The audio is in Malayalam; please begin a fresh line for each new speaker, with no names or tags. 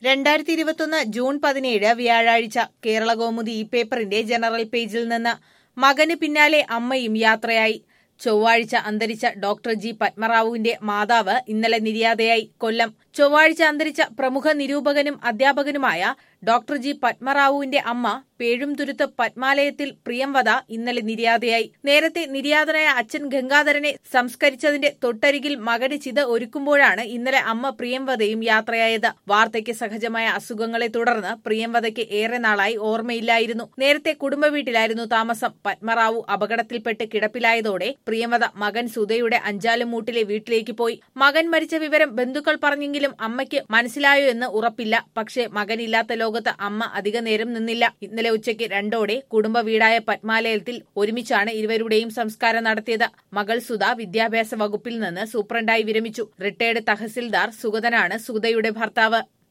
രണ്ടായിരത്തി ഇരുപത്തൊന്ന് ജൂൺ പതിനേഴ് വ്യാഴാഴ്ച കേരള കൗമുദി ഈ പേപ്പറിന്റെ ജനറൽ പേജിൽ നിന്ന് മകന് പിന്നാലെ അമ്മയും യാത്രയായി ചൊവ്വാഴ്ച അന്തരിച്ച ഡോക്ടർ ജി പത്മറാവുവിന്റെ മാതാവ് ഇന്നലെ നിര്യാതയായി കൊല്ലം ചൊവ്വാഴ്ച അന്തരിച്ച പ്രമുഖ നിരൂപകനും അധ്യാപകനുമായ ഡോക്ടർ ജി പത്മറാവുവിന്റെ അമ്മ പേഴുംതുരുത്ത് പത്മാലയത്തിൽ പ്രിയംവദ ഇന്നലെ നിര്യാതയായി നേരത്തെ നിര്യാതനായ അച്ഛൻ ഗംഗാധരനെ സംസ്കരിച്ചതിന്റെ തൊട്ടരികിൽ മകന് ചിത ഒരുക്കുമ്പോഴാണ് ഇന്നലെ അമ്മ പ്രിയംവദയും യാത്രയായത് വാർദ്ധക്യ സഹജമായ അസുഖങ്ങളെ തുടർന്ന് പ്രിയംവദയ്ക്ക് ഏറെ നാളായി ഓർമ്മയില്ലായിരുന്നു നേരത്തെ കുടുംബ വീട്ടിലായിരുന്നു താമസം പത്മറാവു അപകടത്തിൽപ്പെട്ട് കിടപ്പിലായതോടെ പ്രിയംവദ മകൻ സുധയുടെ അഞ്ചാലുമൂട്ടിലെ വീട്ടിലേക്ക് പോയി മകൻ മരിച്ച വിവരം ബന്ധുക്കൾ പറഞ്ഞെങ്കിലും അമ്മയ്ക്ക് മനസ്സിലായോ എന്ന് ഉറപ്പില്ല പക്ഷേ മകനില്ലാത്ത ലോകത്ത് അമ്മ അധിക നേരം നിന്നില്ല ഇന്നലെ ഉച്ചയ്ക്ക് രണ്ടോടെ കുടുംബ വീടായ പത്മാലയത്തിൽ ഒരുമിച്ചാണ് ഇരുവരുടെയും സംസ്കാരം നടത്തിയത് മകൾ സുധ വിദ്യാഭ്യാസ വകുപ്പിൽ നിന്ന് സൂപ്രണ്ടായി വിരമിച്ചു റിട്ടയർഡ് തഹസിൽദാർ സുഗതനാണ് സുഗതയുടെ ഭർത്താവ്